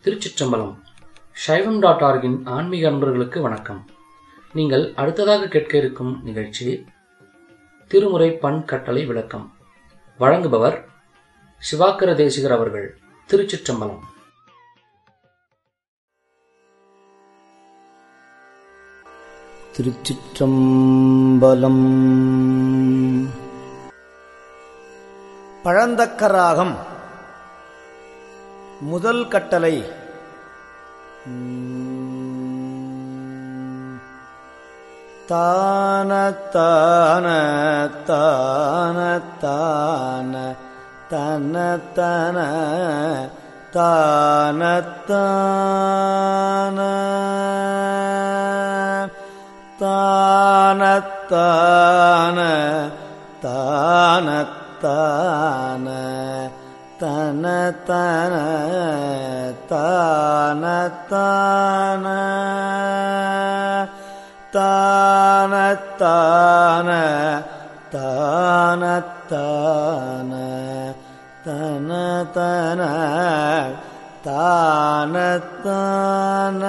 திருச்சிற்றம்பலம் சைவம் டாட் ஆர்கின் ஆன்மீக அன்பர்களுக்கு வணக்கம் நீங்கள் அடுத்ததாக கேட்க இருக்கும் நிகழ்ச்சி திருமுறை பண் கட்டளை விளக்கம் வழங்குபவர் சிவாக்கர தேசிகர் அவர்கள் திருச்சிற்றம்பலம் திருச்சிற்றம்பலம் பழந்தக்கராகம் முதல் கட்டளை தான தான தான தான தன தன தான தான தான தான தான தான தன தன தான தான தான தான தான தான தன தன தான தான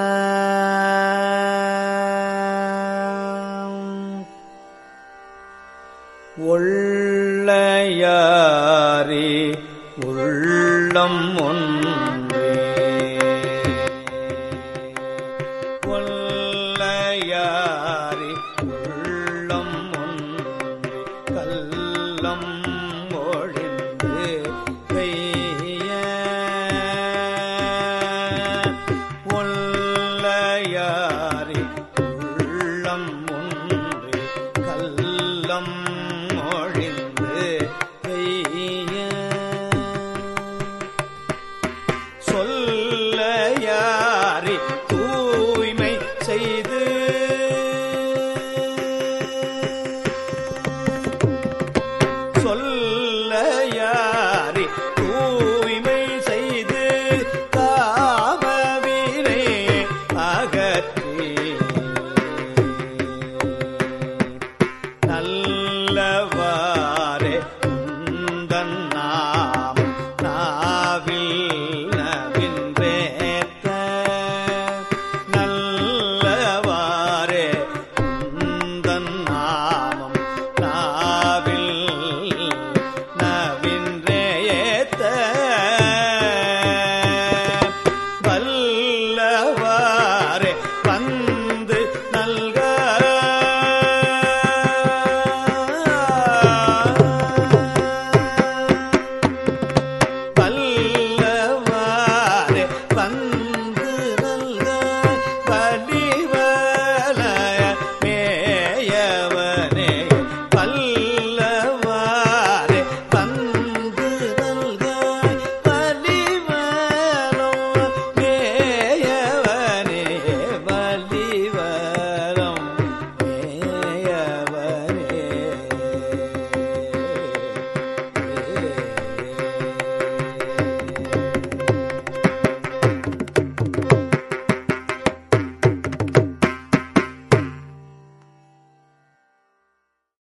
உள்ளையாரி உள்ளம் ஒன்றே கொல்லையாரி உள்ளம் ஒன்றே கல்லம் ஒழிந்து பெய்ய கொல்லையாரி உள்ளம் ஒன்றே கல்லம் ஒழிந்து பெய்ய சொல்லையாரி தூ